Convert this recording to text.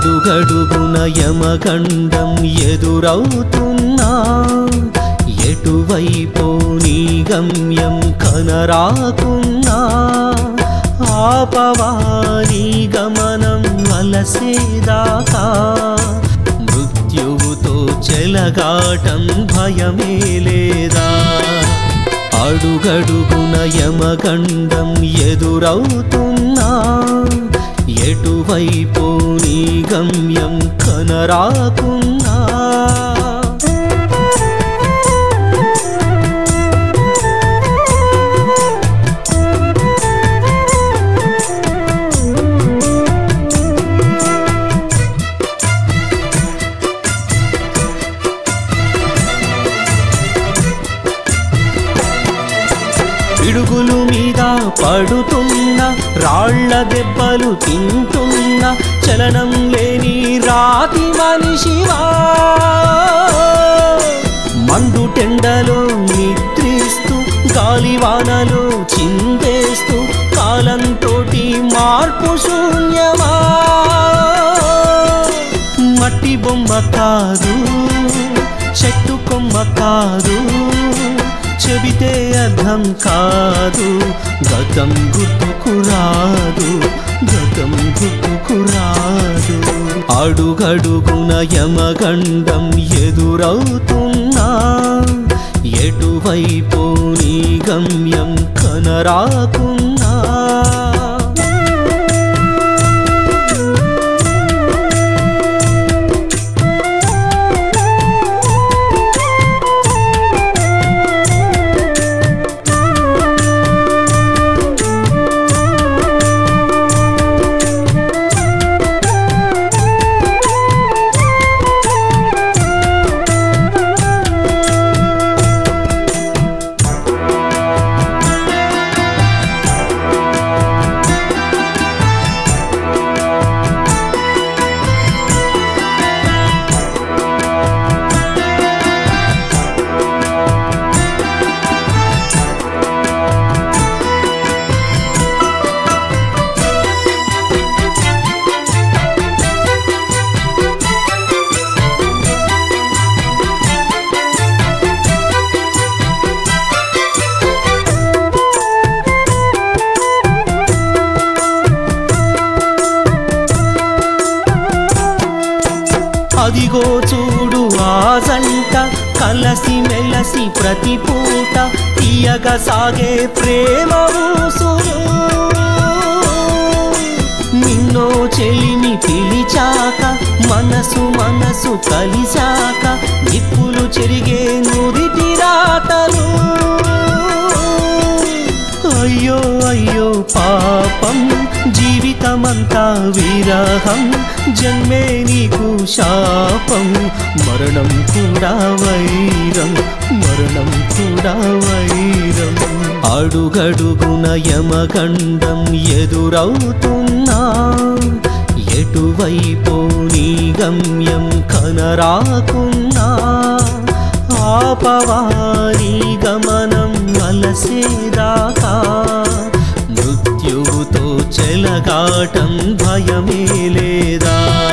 అడుగడుగున యమగండం ఎదురవుతున్నా ఎటువైపో నీ గమ్యం కనరాకున్నా ఆపవారి గమనం అలసేదాకా మృత్యువుతో చెలగాటం భయమే లేదా అడుగడుగున యమగండం ఎదురవుతున్నా ఎటువైపో నీ గమ్యం కనరాకున్నా పిడుగులు మీద పడుతున్న రాళ్ల దెబ్బలు తింటున్న చలనం లేని రాతి మనిషివా మండు టెండలో నిద్రిస్తూ గాలివానలో చిందేస్తూ కాలంతోటి మార్పు శూన్యమా మట్టి బొమ్మ కాదు చెట్టు కొమ్మ కాదు చెబితే అర్థం కాదు గతం గుర్తుకు రాదు గతం గుర్తుకు రాదు అడుగడుగున యమగండం ఎదురవుతున్నా ఎటువైపో నీ గమ్యం కనరాకున్నా అదిగో చూడు ఆ జంట కలసి మెలసి ప్రతి పూట తీయగా సాగే ప్రేమ ఊసురు నిన్నో చెలిమి పిలిచాక మనసు మనసు కలిశాక నిప్పులు చెరిగే నుదిటి రాతలు అయ్యో అయ్యో పాపం జీవితమంతా విరహం జన్మే నీకు శాపం మరణం కూడా వైరం మరణం కూడా వైరం అడుగడుగున యమగండం ఎదురవుతున్నా ఎటువైపో నీ గమ్యం కనరాకున్నా ఆపవారి గమనం అలసేదాకా మృత్యువుతో చెలగాటం భయమే లేదా